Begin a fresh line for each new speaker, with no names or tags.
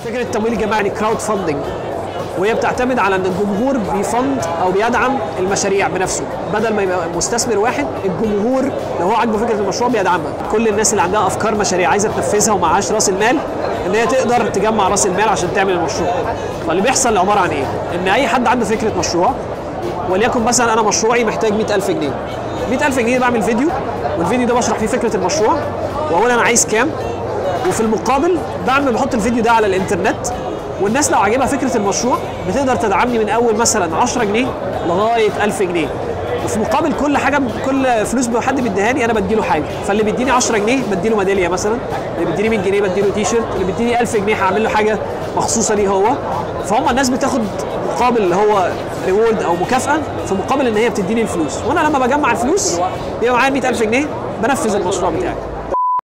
فكره التمويل الجماعي كراود فاندنج وهي بتعتمد على ان الجمهور بيفند او بيدعم المشاريع بنفسه بدل ما يبقى مستثمر واحد الجمهور لو هو عاجبه فكره المشروع بيدعمها كل الناس اللي عندها افكار مشاريع عايزه تنفذها ومعهاش راس المال ان هي تقدر تجمع راس المال عشان تعمل المشروع فاللي بيحصل عباره عن ايه ان اي حد عنده فكره مشروع وليكن مثلا انا مشروعي محتاج 100000 جنيه 100000 جنيه بعمل فيديو والفيديو ده بشرح فيه فكره المشروع واقول انا عايز كام وفي المقابل بعمل بحط الفيديو ده على الانترنت والناس لو عاجبها فكره المشروع بتقدر تدعمني من اول مثلا 10 جنيه لغايه 1000 جنيه وفي مقابل كل حاجه كل فلوس حد بيديهاني انا بديله حاجه فاللي بيديني 10 جنيه بديله ميداليه مثلا اللي بيديني 100 جنيه بديله تي شيرت اللي بيديني 1000 جنيه هعمل له حاجه مخصوصه ليه هو فهم الناس بتاخد مقابل اللي هو ريورد او مكافاه في مقابل ان هي بتديني الفلوس وانا لما بجمع الفلوس بيبقى معايا 100000 جنيه بنفذ المشروع بتاعي